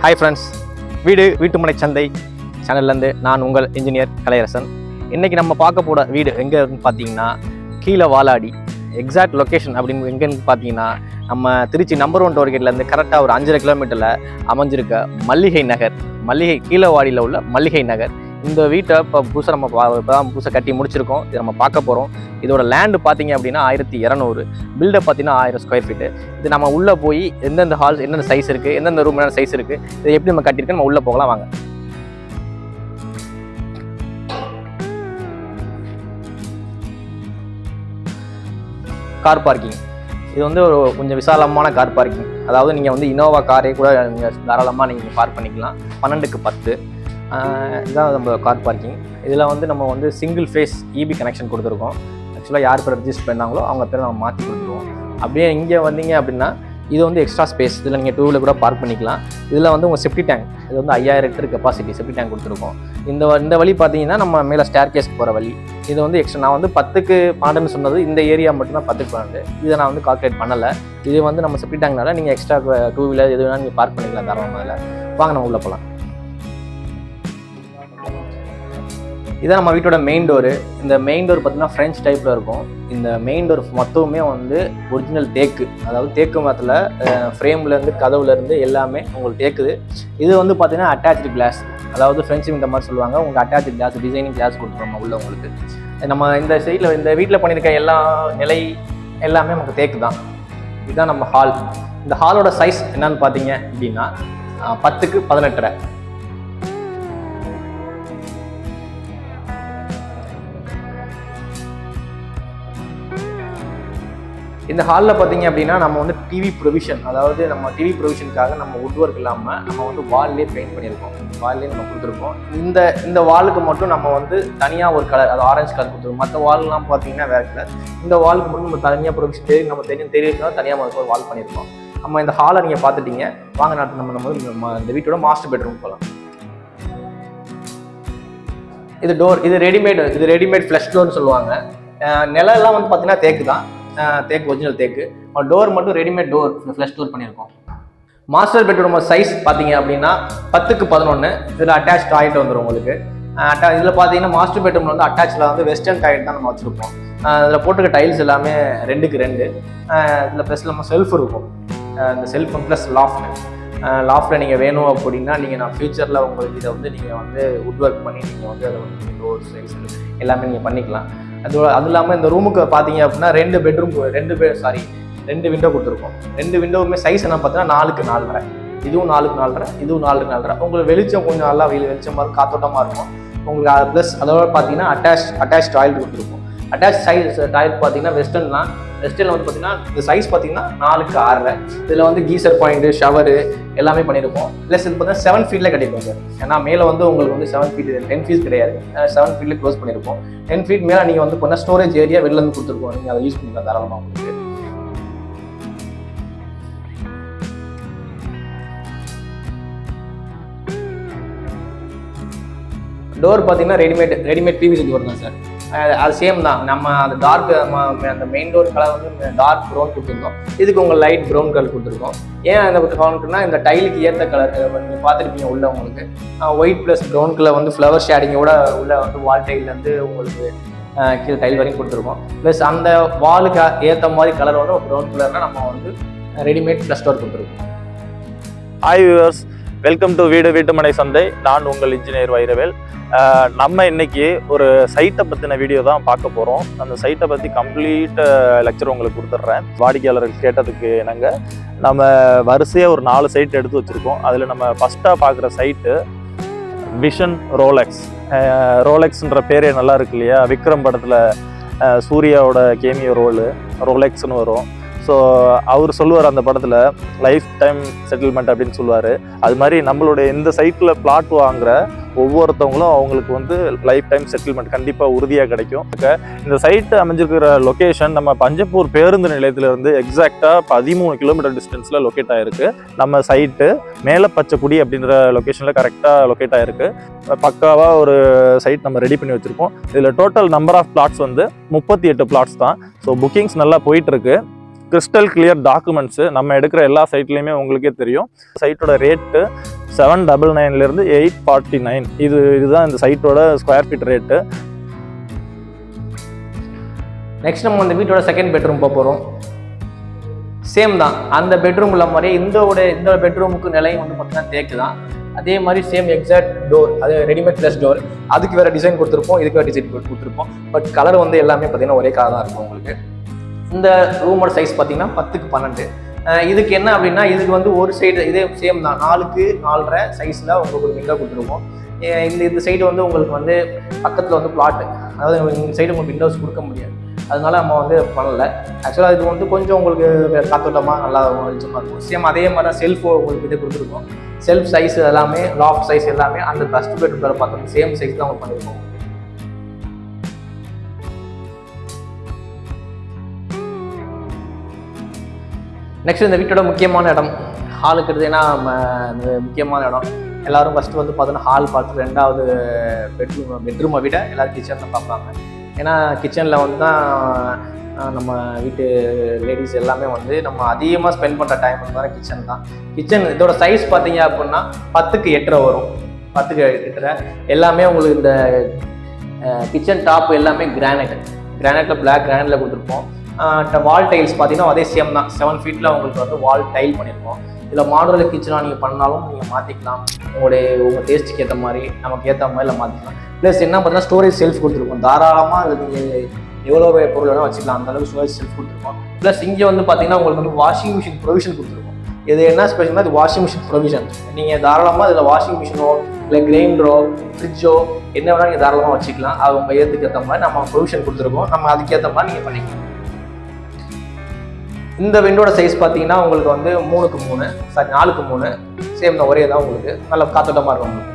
hi friends வீடு வீட்டுமனை சந்தை சேனல்லேருந்து நான் உங்கள் இன்ஜினியர் கலையரசன் இன்றைக்கி நம்ம பார்க்க போட வீடு எங்கே இருக்குன்னு பார்த்தீங்கன்னா கீழே வாலாடி எக்ஸாக்ட் லொக்கேஷன் அப்படின்னு எங்கேன்னு பார்த்தீங்கன்னா நம்ம திருச்சி நம்பர் ஒன் டோர்கேட்லேருந்து கரெக்டாக ஒரு அஞ்சரை கிலோமீட்டரில் அமைஞ்சிருக்க மல்லிகை நகர் மல்லிகை கீழவாடியில் உள்ள மல்லிகை நகர் இந்த வீட்டை இப்போ புதுசாக நம்ம பா- இப்பதான் புதுசாக கட்டி முடிச்சிருக்கோம் இதை நம்ம பார்க்க போகிறோம் இதோட லேண்டு பார்த்தீங்க அப்படின்னா ஆயிரத்தி இரநூறு பில்டப் பார்த்தீங்கன்னா ஆயிரம் ஸ்கொயர் ஃபீட்டு இது நம்ம உள்ளே போய் எந்தெந்த ஹால்ஸ் எந்தெந்த சைஸ் இருக்குது எந்தெந்த ரூம் என்னென்ன சைஸ் இருக்குது இதை எப்படி நம்ம கட்டியிருக்கோம் நம்ம உள்ளே போகலாம் வாங்க கார் பார்க்கிங் இது வந்து ஒரு கொஞ்சம் விசாலமான கார் பார்க்கிங் அதாவது நீங்கள் வந்து இனோவா காரே கூட நீங்கள் தாராளமாக நீங்கள் பார்க் பண்ணிக்கலாம் பன்னெண்டுக்கு பத்து ஆஹ் இதுதான் நம்ம கார் பார்க்கிங் இதில் வந்து நம்ம வந்து சிங்கிள் ஃபேஸ் இபி கனெக்ஷன் கொடுத்துருக்கோம் ஆக்சுவலாக யார் பேர் ரெஜிஸ்டர் பண்ணாங்களோ அவங்க பேரை நம்ம மாற்றி கொடுத்துருவோம் அப்படியே இங்கே வந்தீங்க அப்படின்னா இது வந்து எக்ஸ்ட்ரா ஸ்பேஸ் இதில் நீங்கள் டூ வீலர் கூட பார்க் பண்ணிக்கலாம் இதில் வந்து உங்கள் செப்டி டேங்க் இது வந்து ஐயாயிரம் லிட்டர் கெப்பாசிட்டி செப்டி டேங்க் கொடுத்துருக்கோம் இந்த வ- இந்த வழி பார்த்தீங்கன்னா நம்ம மேலே ஸ்டேர் கேஸ்க்கு போகிற வழி இது வந்து எக்ஸ்ட்ரா நான் வந்து பத்துக்கு பன்னெண்டுன்னு சொன்னது இந்த ஏரியா மட்டும்தான் பத்துக்கு பன்னெண்டு இதை நான் வந்து கால்குலேட் பண்ணலை இது வந்து நம்ம செப்டி டேங்க்னால நீங்கள் எக்ஸ்ட்ரா டூ வீலர் எது வேணாலும் நீங்கள் பார்க் பண்ணிக்கலாம் தாராளமாக அதில் வாங்க நம்ம உள்ளே போகலாம் இதான் நம்ம வீட்டோட மெயின் டோரு இந்த மெயின் டோர் பார்த்தீங்கன்னா ஃப்ரெஞ்ச் டைப்பில் இருக்கும் இந்த மெயின் டோர் மொத்தமுமே வந்து ஒரிஜினல் தேக்கு அதாவது தேக்கு மரத்தில் ஃப்ரேம்லேருந்து கதவுலேருந்து எல்லாமே உங்களுக்கு தேக்குது இது வந்து பார்த்தீங்கன்னா அட்டாச்சு கிளாஸ் அதாவது ஃப்ரெண்ட்ஸ் இந்த மாதிரி சொல்லுவாங்க உங்களுக்கு அட்டாச்சு கிளாஸ் டிசைனிங் கிளாஸ் கொடுத்துருவோம் நம்ம உள்ள உங்களுக்கு நம்ம இந்த சைடில் இந்த வீட்டில் பண்ணியிருக்க எல்லா நிலை எல்லாமே நமக்கு தேக்கு தான் இதுதான் நம்ம ஹால் இந்த ஹாலோட சைஸ் என்னன்னு பார்த்தீங்க அப்படின்னா அஹ், பத்துக்கு பதினெட்டரை இந்த ஹாலில் பார்த்தீங்க அப்படின்னா நம்ம வந்து டிவி ப்ரொவிஷன் அதாவது நம்ம டிவி ப்ரொவிஷனுக்காக நம்ம வுட் ஒர்க் இல்லாமல் நம்ம வந்து வால்லே பெயிண்ட் பண்ணியிருக்கோம் வால்லே நம்ம கொடுத்துருக்கோம் இந்த இந்த வாலுக்கு மட்டும் நம்ம வந்து தனியாக ஒரு கலர் அது ஆரஞ்சு கலர் கொடுத்துருக்கோம் மற்ற வால்லாம் பார்த்தீங்கன்னா வேறு கலர் இந்த வாலுக்கு மட்டும் நம்ம தனியாக ப்ரொவிஷன் தெரியும் நம்ம தெரியும் தெரியும் தனியாக நம்ம ஒரு வால் பண்ணியிருக்கோம் நம்ம இந்த ஹாலை நீங்கள் பார்த்துட்டீங்க வாங்க நாட்டு நம்ம நம்ம வந்து நம்ம இந்த வீட்டோட மாஸ்டர் பெட்ரூம் போகலாம் இது டோர் இது ரெடிமேட் இது ரெடிமேட் ஃப்ளஷ் டோர்னு சொல்லுவாங்க அஹ் நிலம்லாம் வந்து பார்த்தீங்கன்னா தேக்கு தான் அஹ் தேக்கு ஒரிஜினல் தேக்கு டோர் மட்டும் ரெடிமேட் டோர் ஃப்ளஷ் டோர் பண்ணியிருக்கோம் மாஸ்டர் பெட்ரூம் சைஸ் பார்த்தீங்க அப்படின்னா பத்துக்கு பதினொன்று இதில் அட்டாச் டாய்லெட் வந்துடும் உங்களுக்கு அட்டா இதில் பார்த்தீங்கன்னா மாஸ்டர் பெட்ரூமில் வந்து அட்டாச்சில் வந்து வெஸ்டர்ன் டாய்லெட் தான் நம்ம வச்சுருப்போம் இதில் போட்டுக்க டைல்ஸ் எல்லாமே ரெண்டுக்கு ரெண்டு இதில் ப்ளஸ் நம்ம செல்ஃப் இருக்கும் அஹ் இந்த செல்ஃப் ப்ளஸ் லாஃப்ட் லாஃப்டில் நீங்கள் வேணும் அப்படின்னா நீங்கள் நான் ஃபியூச்சரில் உங்களுக்கு இதை வந்து நீங்கள் வந்து வுட் ஒர்க் பண்ணி நீங்கள் வந்து அதை வந்து டோர் சைஸ் எல்லாமே நீங்கள் பண்ணிக்கலாம் அது அது இல்லாமல் இந்த ரூமுக்கு பார்த்தீங்க அப்படின்னா ரெண்டு பெட்ரூம் ரெண்டு பே சாரி ரெண்டு விண்டோ கொடுத்துருக்கோம் ரெண்டு விண்டோவுமே சைஸ் என்ன பார்த்தீங்கன்னா நாலுக்கு நாலரை இதுவும் நாலுக்கு நாலரை இதுவும் நாலுக்கு நாலரை உங்களுக்கு வெளிச்சம் கொஞ்சம் நல்லா வெளி வெளிச்சமாக இருக்கும் காத்தோட்டமாக இருக்கும் உங்களுக்கு ப்ளஸ் அதோட பார்த்தீங்கன்னா அட்டாச் அட்டாச் டாய்லெட் கொடுத்துருக்கோம் அட்டாச் சைஸ் டாய்லெட் பார்த்தீங்கன்னா வெஸ்டர்ன் தான் வெஸ்டர்னில் வந்து பார்த்தீங்கன்னா இந்த சைஸ் பார்த்தீங்கன்னா நாலுக்கு ஆறரை இதில் வந்து கீசர் பாயிண்ட்டு ஷவரு எல்லாமே பண்ணியிருக்கோம் ப்ளஸ் இது பார்த்தீங்கன்னா செவன் ஃபீட்டில் கிடைக்கும் சார் ஏன்னா மேலே வந்து உங்களுக்கு வந்து செவன் ஃபீட் டென் ஃபீட் கிடையாது செவன் ஃபீட்டில் க்ளோஸ் பண்ணியிருக்கோம் டென் ஃபீட் மேலே நீங்கள் வந்து பண்ண ஸ்டோரேஜ் ஏரியா வெளில இருந்து கொடுத்துருக்கோம் நீங்கள் அதை யூஸ் பண்ணிக்கலாம் தாராளமாக உங்களுக்கு டோர் பார்த்தீங்கன்னா ரெடிமேட் ரெடிமேட் பிவிசி டோர் தான் சார் அஹ் அது சேம் தான் நம்ம அந்த டார்க் அந்த மெயின் டோர் கலர் வந்து டார்க் ப்ரௌன் கொடுத்துருந்தோம் இதுக்கு உங்கள் லைட் ப்ரௌன் கலர் கொடுத்துருக்கோம் ஏன் அந்த கவுண்ட்னா இந்த டைலுக்கு ஏற்ற கலர் நீங்கள் பார்த்துருப்பீங்க உள்ள உங்களுக்கு ஒயிட் ப்ளஸ் ப்ரௌன் கலர் வந்து ஃப்ளவர் ஷேடிங்கோட உள்ள வந்து வால் டைல்லேருந்து உங்களுக்கு அஹ் கீழே டைல் வரைக்கும் கொடுத்துருக்கோம் ப்ளஸ் அந்த வாலுக்கு ஏற்ற மாதிரி கலர் வந்து ப்ரௌன் கலர்னா நம்ம வந்து ரெடிமேட் ப்ளஸ் டோர் கொடுத்துருக்கோம் ஹாய் வியூவர்ஸ் வெல்கம் டு வீடு வீட்டுமனை சந்தை நான் உங்கள் இன்ஜினியர் வைரவேல் அஹ் நம்ம இன்னைக்கு ஒரு சைட்டை பற்றின வீடியோ தான் பார்க்க போகிறோம் அந்த சைட்டை பற்றி கம்ப்ளீட் லெக்சர் உங்களுக்கு கொடுத்துட்றேன் வாடிக்கையாளர்கள் கேட்டதுக்கு என்னங்க நம்ம வரிசையாக ஒரு நாலு சைட் எடுத்து வச்சுருக்கோம் அதில் நம்ம ஃபஸ்ட்டாக பார்க்குற சைட்டு விஷன் ரோலெக்ஸ் ரோலெக்ஸ்ன்ற பேரே நல்லா இருக்கு இல்லையா விக்ரம் படத்தில் சூர்யாவோட கேமியோ ரோலு ரோலெக்ஸ்னு வரும் ஸோ அவர் சொல்லுவார் அந்த படத்தில் லைஃப் டைம் செட்டில்மெண்ட் அப்படின்னு சொல்லுவார் அது மாதிரி நம்மளுடைய இந்த சைட்டில் பிளாட் வாங்குற ஒவ்வொருத்தவங்களும் அவங்களுக்கு வந்து லைஃப் டைம் செட்டில்மெண்ட் கண்டிப்பாக உறுதியாக கிடைக்கும் இந்த சைட்டு அமைஞ்சிருக்கிற லொக்கேஷன் நம்ம பஞ்சப்பூர் பேருந்து நிலையத்திலிருந்து எக்ஸாக்டாக பதிமூணு கிலோமீட்டர் டிஸ்டன்ஸில் லொக்கேட் ஆயிருக்கு நம்ம சைட்டு மேலப்பச்சக்குடி அப்படின்ற லொக்கேஷனில் கரெக்டாக லொக்கேட் ஆயிருக்கு பக்காவாக ஒரு சைட் நம்ம ரெடி பண்ணி வச்சுருக்கோம் இதில் டோட்டல் நம்பர் ஆஃப் பிளாட்ஸ் வந்து முப்பத்தி எட்டு பிளாட்ஸ் தான் ஸோ புக்கிங்ஸ் நல்லா போயிட்டுருக்கு கிறிஸ்டல் கிளியர் டாக்குமெண்ட்ஸு நம்ம எடுக்கிற எல்லா சைட்லேயுமே உங்களுக்கே தெரியும் சைட்டோட ரேட்டு செவன் டபுள் நைன்லேருந்து எயிட் ஃபார்ட்டி நைன் இது இதுதான் இந்த சைட்டோட ஸ்கொயர் ஃபீட் ரேட்டு நெக்ஸ்ட் நம்ம இந்த வீட்டோட செகண்ட் பெட்ரூம் போக போகிறோம் சேம் தான் அந்த பெட்ரூம் உள்ள மாதிரியே இந்தோட இந்த பெட்ரூமுக்கு நிலையும் வந்து பார்த்தீங்கன்னா தேக்கு தான் அதே மாதிரி சேம் எக்ஸாக்ட் டோர் அது ரெடிமேட் ப்ளஸ் டோர் அதுக்கு வேறு டிசைன் கொடுத்துருப்போம் இதுக்கு வேறு டிசைன் கொடுத்துருப்போம் பட் கலர் வந்து எல்லாமே பார்த்தீங்கன்னா ஒரே கலர் தான் இருக்கும் உங்களுக்கு இந்த ரூமோட சைஸ் பார்த்தீங்கன்னா பத்துக்கு பன்னெண்டு அஹ் இதுக்கு என்ன அப்படின்னா இதுக்கு வந்து ஒரு சைடு இதே சேம் தான் நாலுக்கு நாலரை சைஸில் உங்களுக்கு ஒரு விண்டோ கொடுத்துருக்கோம் அஹ் இந்த இந்த சைடு வந்து உங்களுக்கு வந்து பக்கத்தில் வந்து பிளாட் அதாவது இந்த சைடு உங்களுக்கு விண்டோஸ் கொடுக்க முடியாது அதனால நம்ம வந்து பண்ணல ஆக்சுவலாக இது வந்து கொஞ்சம் உங்களுக்கு காத்தோட்டமாக நல்லா வெளிச்சமாக இருக்கும் சேம் அதே மாதிரி தான் செல்ஃபோ உங்களுக்கு இது கொடுத்துருக்கோம் செல்ஃப் சைஸ் எல்லாமே லாஃப் சைஸ் எல்லாமே அந்த ஃபஸ்ட் பெட்ரூமில் பார்த்தோம் சேம் சைஸ் தான் உங்களுக்கு பண்ணியிருக்கோம் நெக்ஸ்ட் இந்த வீட்டோட முக்கியமான இடம் ஹாலுக்கு எடுத்தீங்கன்னா இந்த முக்கியமான இடம் எல்லாரும் ஃபஸ்ட்டு வந்து பார்த்தோன்னா ஹால் பார்த்து ரெண்டாவது பெட்ரூம் பெட்ரூமை விட எல்லாரும் கிச்சன் தான் பார்ப்பாங்க ஏன்னா கிச்சனில் வந்து தான் அஹ், நம்ம வீட்டு லேடிஸ் எல்லாமே வந்து நம்ம அதிகமாக ஸ்பெண்ட் பண்ணுற டைம் வந்து கிச்சன் தான் கிச்சன் இதோட சைஸ் பார்த்தீங்க அப்படின்னா பத்துக்கு எட்டரை வரும் பத்துக்கு எட்டரை எல்லாமே உங்களுக்கு இந்த கிச்சன் டாப் எல்லாமே கிரானைட் கிரானைட்டில் பிளாக் கிரானைட்டில் கொடுத்துருப்போம் வால் டைல்ஸ் பார்த்தீங்கன்னா அதே சேம் தான் செவன் ஃபீட்டில் உங்களுக்கு வந்து வால் டைல் பண்ணியிருப்போம் இதில் மாடுலர் கிச்சனாக நீங்கள் பண்ணாலும் நீங்கள் மாற்றிக்கலாம் உங்களுடைய உங்கள் டேஸ்ட்டுக்கு ஏற்ற மாதிரி நமக்கு ஏற்ற மாதிரி இல்லை மாற்றிக்கலாம் ப்ளஸ் என்ன பார்த்தீங்கன்னா ஸ்டோரேஜ் செல்ஃப் கொடுத்துருக்கோம் தாராளமாக அது நீங்கள் எவ்வளோ பொருள் வேணால் வச்சுக்கலாம் அந்த அளவுக்கு ஸ்டோரேஜ் செல்ஃப் கொடுத்துருக்கோம் ப்ளஸ் இங்கே வந்து பார்த்தீங்கன்னா உங்களுக்கு வந்து வாஷிங் மிஷின் ப்ரொவிஷன் கொடுத்துருக்கோம் இது என்ன ஸ்பெஷல்னா இது வாஷிங் மிஷின் ப்ரொவிஷன் நீங்கள் தாராளமாக இதில் வாஷிங் மிஷினோ இல்லை கிரைண்டரோ ஃப்ரிட்ஜோ என்ன வேணால் நீங்கள் தாராளமாக வச்சுக்கலாம் அது உங்கள் ஏற்றுக்கு ஏற்ற மாதிரி நம்ம ப்ரொவிஷன் கொடுத்துருக்கோம் நம்ம அதுக்கேற்ற மாதிரி நீங்கள் பண்ணிக்கலாம் இந்த விண்டோட சைஸ் பார்த்தீங்கன்னா உங்களுக்கு வந்து மூணுக்கு மூணு சாரி நாலுக்கு மூணு சேம் தான் ஒரே தான் உங்களுக்கு நல்ல காத்தோட்டமாக இருக்கும் உங்களுக்கு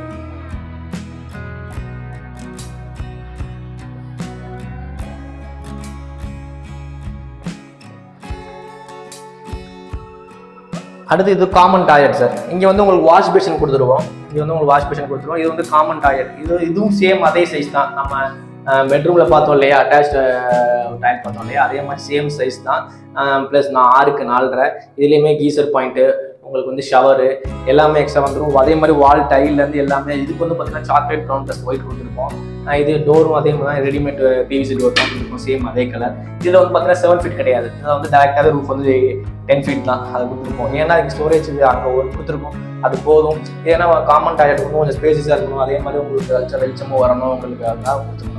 அடுத்து இது காமன் டாய்லெட் சார் இங்கே வந்து உங்களுக்கு வாஷ் பேஷன் கொடுத்துருவோம் இங்கே வந்து உங்களுக்கு வாஷ் பேஷன் கொடுத்துருவோம் இது வந்து காமன் டாய்லெட் இது இதுவும் சேம் அதே சைஸ் தான் நம்ம பெட்ரூமில் பார்த்தோம் இல்லையா அட்டாச் டாய்லெட் பார்த்தோம் இல்லையா அதே மாதிரி சேம் சைஸ் தான் ப்ளஸ் நான் ஆறுக்கு நாலரை இதுலேயுமே கீசர் பாயிண்ட்டு உங்களுக்கு வந்து ஷவரு எல்லாமே எக்ஸ்ட்ரா வந்துடும் அதே மாதிரி வால் டைல்லேருந்து எல்லாமே இதுக்கு வந்து பார்த்தீங்கன்னா சாக்லேட் ப்ரௌன் ப்ளஸ் ஒயிட் கொடுத்துருப்போம் அஹ் இது டோரும் அதே மாதிரி தான் ரெடிமேட் பிவிசி டோர் தான் கொடுத்துருக்கோம் சேம் அதே கலர் இதில் வந்து பார்த்தீங்கன்னா செவன் ஃபீட் கிடையாது இதில் வந்து டேரெக்டாகவே ரூஃப் வந்து டென் ஃபீட் தான் அது கொடுத்துருப்போம் ஏன்னா அதுக்கு ஸ்டோரேஜ் அங்கே ஒரு கொடுத்துருக்கோம் அது போதும் ஏன்னா காமன் டாய்லெட் கொஞ்சம் ஸ்பேசஸாக இருக்கணும் அதே மாதிரி உங்களுக்கு வெளிச்சம் வெளிச்சமும் வரணும் உங்களுக்கு அதுதான் கொடுத்துருக்கோம்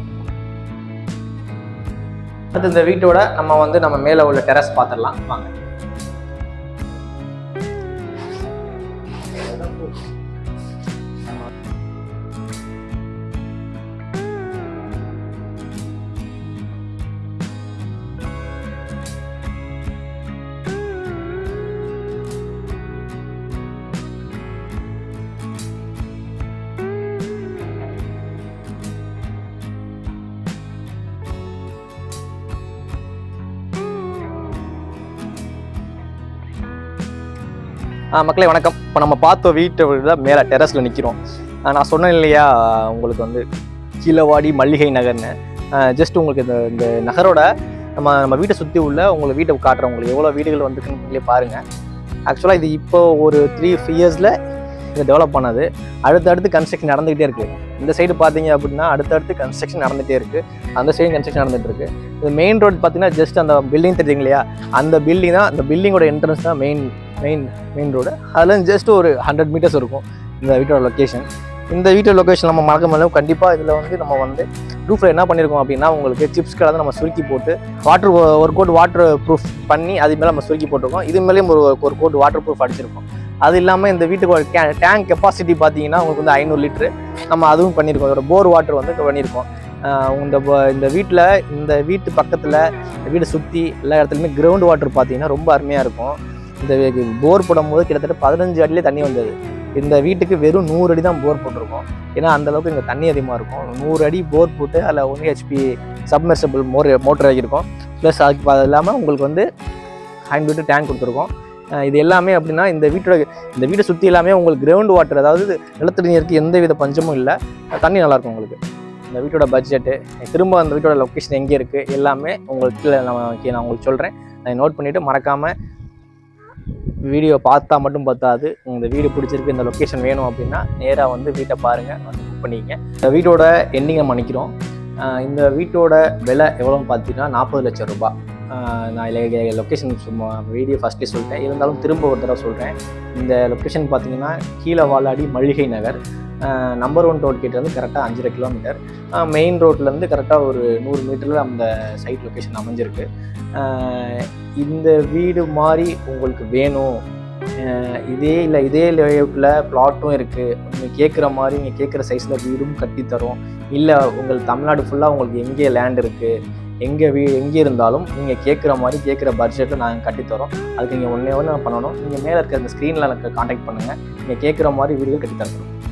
அடுத்து இந்த வீட்டோட நம்ம வந்து நம்ம மேலே உள்ள டெரஸ் பார்த்துடலாம் வாங்க ஆ, மக்களே வணக்கம் இப்போ நம்ம பார்த்த வீட்டை விட மேலே டெரஸில் நிற்கிறோம் நான் சொன்னேன் இல்லையா உங்களுக்கு வந்து கீழவாடி மல்லிகை நகர்னு ஜஸ்ட் உங்களுக்கு இந்த இந்த நகரோட நம்ம நம்ம வீட்டை சுற்றி உள்ள உங்களை வீட்டை காட்டுறோம் உங்களுக்கு எவ்வளோ வீடுகள் வந்துருக்குன்னு நீங்களே பாருங்கள் ஆக்சுவலாக இது இப்போ ஒரு த்ரீ இயர்ஸில் இது டெவலப் பண்ணது அடுத்தடுத்து கன்ஸ்ட்ரக்ஷன் நடந்துகிட்டே இருக்குது இந்த சைடு பார்த்தீங்க அப்படின்னா அடுத்தடுத்து கன்ஸ்ட்ரக்ஷன் நடந்துகிட்டே இருக்குது அந்த சைடு கன்ஸ்ட்ரக்ஷன் நடந்துட்டு இருக்கு இது மெயின் ரோடு பார்த்தீங்கன்னா ஜஸ்ட் அந்த பில்டிங் தெரியுங்க இல்லையா அந்த பில்டிங் தான் அந்த பில்டிங்கோட என்ட்ரன்ஸ் தான் மெயின் மெயின் மெயின் ரோடு அதில் ஜஸ்ட் ஒரு ஹண்ட்ரட் மீட்டர்ஸ் இருக்கும் இந்த வீட்டோட லொக்கேஷன் இந்த வீட்டோட லொக்கேஷன் நம்ம மறக்க முடியும் கண்டிப்பாக இதில் வந்து நம்ம வந்து ரூஃபில் என்ன பண்ணியிருக்கோம் அப்படின்னா உங்களுக்கு சிப்ஸ் கலந்து நம்ம சுருக்கி போட்டு வாட்டர் ஒரு கோட் வாட்டர் ப்ரூஃப் பண்ணி அது மேலே நம்ம சுருக்கி போட்டிருக்கோம் இது மேலேயும் ஒரு ஒரு கோட் வாட்டர் ப்ரூஃப் அடிச்சிருக்கோம் அது இல்லாமல் இந்த வீட்டுக்கு கே டேங்க் கெப்பாசிட்டி பார்த்தீங்கன்னா உங்களுக்கு வந்து ஐநூறு லிட்ரு நம்ம அதுவும் பண்ணியிருக்கோம் இதோட போர் வாட்டர் வந்து பண்ணியிருக்கோம் ஆஹ் இந்த ப- இந்த வீட்டில் இந்த வீட்டு பக்கத்தில் இந்த வீட்டை சுற்றி எல்லா இடத்துலையுமே கிரவுண்ட் வாட்டர் பார்த்தீங்கன்னா ரொம்ப அருமையாக இருக்கும் இந்த போர் போடும்போது கிட்டத்தட்ட பதினஞ்சு அடியிலே தண்ணி வந்தது இந்த வீட்டுக்கு வெறும் நூறு அடி தான் போர் போட்டிருக்கோம் ஏன்னா அந்த அளவுக்கு இங்கே தண்ணி அதிகமாக இருக்கும் நூறு அடி போர் போட்டு அதில் ஒன் ஹெச்பி சப்மர்சபிள் மோர் மோட்டர் ஆகியிருக்கோம் ப்ளஸ் அதுக்கு அது இல்லாமல் உங்களுக்கு வந்து ஹேண்ட் வீட்டு டேங்க் கொடுத்துருக்கோம் அஹ் இது எல்லாமே அப்படின்னா இந்த வீட்டோட இந்த வீட்டை சுற்றி எல்லாமே உங்களுக்கு கிரவுண்ட் வாட்டர் அதாவது நிலத்தடி நீருக்கு எந்த வித பஞ்சமும் இல்லை தண்ணி நல்லாயிருக்கும் உங்களுக்கு இந்த வீட்டோட பட்ஜெட்டு திரும்ப அந்த வீட்டோட லொக்கேஷன் எங்கே இருக்குது எல்லாமே உங்களுக்கு கீழே நான் நான் உங்களுக்கு சொல்கிறேன் அதை நோட் பண்ணிவிட்டு மறக்காமல் வீடியோ பார்த்தா மட்டும் பத்தாது இந்த வீடு பிடிச்சிருக்கு இந்த லொக்கேஷன் வேணும் அப்படின்னா நேராக வந்து வீட்டை பாருங்கள் வந்து புக் பண்ணிக்கங்க இந்த வீட்டோட எண்டிங்கை நம்ம நிற்கிறோம் இந்த வீட்டோட விலை எவ்வளோன்னு பார்த்தீங்கன்னா நாற்பது லட்சம் ரூபாய் ஆஹ் நான் இல்லை லொக்கேஷன் சும்மா வீடியோ ஃபஸ்ட்டே சொல்லிட்டேன் இருந்தாலும் திரும்ப ஒரு தடவை சொல்கிறேன் இந்த லொக்கேஷன் பார்த்தீங்கன்னா கீழே வாலாடி மளிகை நகர் நம்பர் ஒன் டோல்கேட் வந்து கரெக்டாக அஞ்சரை கிலோமீட்டர் மெயின் ரோட்லேருந்து கரெக்டாக ஒரு நூறு மீட்டரில் அந்த சைட் லொக்கேஷன் அமைஞ்சிருக்கு ஆஹ் இந்த வீடு மாதிரி உங்களுக்கு வேணும் ஆஹ் இதே இல்லை இதே லேஅவுட்டில் ப்ளாட்டும் இருக்குது நீங்கள் கேட்குற மாதிரி நீங்கள் கேட்குற சைஸில் வீடும் கட்டித்தரோம் இல்லை உங்கள் தமிழ்நாடு ஃபுல்லாக உங்களுக்கு எங்கே லேண்ட் இருக்குது எங்கே வீ எங்கே இருந்தாலும் நீங்கள் கேட்குற மாதிரி கேட்குற பட்ஜெட்டில் நாங்கள் கட்டித்தரோம் அதுக்கு நீங்கள் ஒன்றே ஒன்று பண்ணணும் நீங்கள் மேலே இருக்கிற அந்த ஸ்க்ரீனில் எனக்கு காண்டாக்ட் பண்ணுங்கள் நீங்கள் கேட்குற மாதிரி வீடுகள் கட்டித்தரோம்